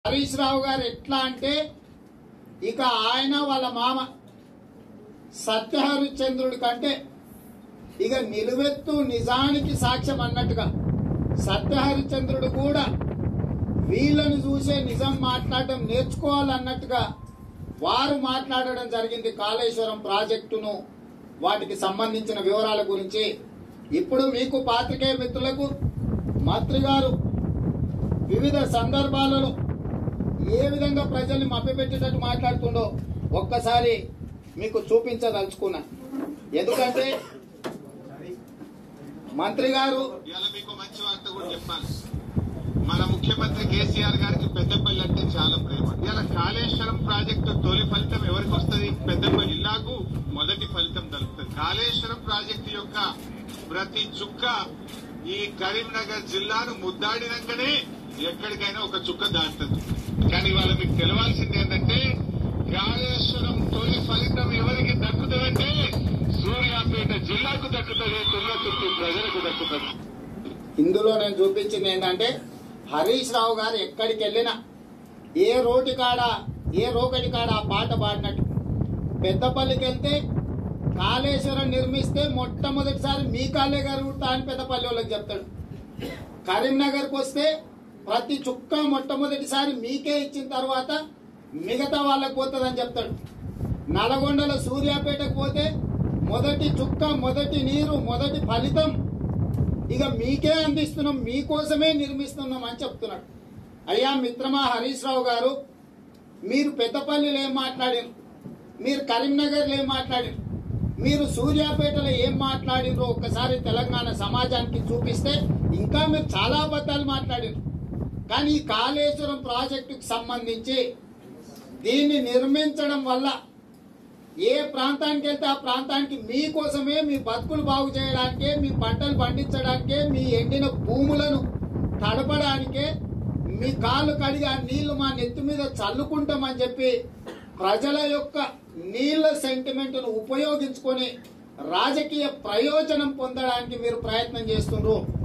హరీష్ రావు గారు ఎట్లా అంటే ఇక ఆయన వాళ్ళ మామ సత్యహరిశ్చంద్రుడి కంటే ఇక నిలువెత్తు నిజానికి సాక్ష్యం అన్నట్టుగా సత్యహరిశ్చంద్రుడు కూడా వీళ్ళని చూసే నిజం మాట్లాడడం నేర్చుకోవాలన్నట్టుగా వారు మాట్లాడడం జరిగింది కాళేశ్వరం ప్రాజెక్టును వాటికి సంబంధించిన వివరాల గురించి ఇప్పుడు మీకు పాత్రికేయ మిత్రులకు మంత్రి గారు వివిధ సందర్భాలలో ఏ విధంగా ప్రజల్ని మభ్యపెట్టేటట్టు మాట్లాడుతుండో ఒక్కసారి మీకు చూపించదలుచుకున్నా ఎందుకంటే మంత్రి గారు ఇవాళ మీకు మంచి వార్త కూడా చెప్పాలి మన ముఖ్యమంత్రి కేసీఆర్ గారికి పెద్దపల్లి అంటే చాలా ప్రేమ ఇవాళ కాళేశ్వరం ప్రాజెక్టు తొలి ఫలితం ఎవరికి వస్తుంది పెద్దపల్లి జిల్లాకు మొదటి ఫలితం దొరుకుతుంది కాళేశ్వరం ప్రాజెక్టు యొక్క ప్రతి చుక్క ఈ కరీంనగర్ జిల్లాను ముద్దాడినాకనే ఎక్కడికైనా ఒక చుక్క దాటుతుంది కానీ ఇవాళ మీకు తెలవాల్సింది ఏంటంటే కాళేశ్వరం తొలి ఫలితం ఎవరికి దక్కుతుందంటే సూర్యాపేట జిల్లాకు దక్కుతుంది తుర్లతుర్తి ప్రజలకు దక్కుతుంది ఇందులో నేను చూపించింది ఏంటంటే హరీష్ రావు గారు ఎక్కడికి వెళ్ళినా ఏ రోడ్డు కాడ ఏ రోకటి కాడ ఆ పాట పాడినట్టు పెద్దపల్లికి వెళ్తే కాళేశ్వరం నిర్మిస్తే మొట్టమొదటిసారి మీ కాళ్ళే గారు అని పెద్దపల్లి వాళ్ళకి చెప్తాడు కరీంనగర్కి వస్తే ప్రతి చుక్క మొట్టమొదటిసారి మీకే ఇచ్చిన తర్వాత మిగతా వాళ్ళకి పోతుందని చెప్తాడు నల్గొండలో సూర్యాపేటకు పోతే మొదటి చుక్క మొదటి నీరు మొదటి ఫలితం ఇక మీకే అందిస్తున్నాం మీకోసమే నిర్మిస్తున్నాం అని చెప్తున్నాడు అయ్యా మిత్రమా హరీష్ రావు గారు మీరు పెద్దపల్లిలో ఏం మాట్లాడారు మీరు కరీంనగర్లో ఏం మాట్లాడారు మీరు సూర్యాపేటలో ఏం మాట్లాడినరో ఒక్కసారి తెలంగాణ సమాజానికి చూపిస్తే ఇంకా మీరు చాలా అబద్ధాలు మాట్లాడారు కానీ ఈ కాళేశ్వరం ప్రాజెక్టుకు సంబంధించి దీన్ని నిర్మించడం వల్ల ఏ ప్రాంతానికి వెళ్తే ఆ ప్రాంతానికి మీకోసమే మీ బతుకులు బాగు చేయడానికే మీ పంటలు పండించడానికే మీ ఎండిన భూములను తడపడానికే మీ కాళ్ళు కడిగి ఆ నీళ్లు మా నెత్తి మీద చల్లుకుంటామని చెప్పి ప్రజల యొక్క నీళ్ల సెంటిమెంట్ ను ఉపయోగించుకొని రాజకీయ ప్రయోజనం పొందడానికి మీరు ప్రయత్నం చేస్తున్నారు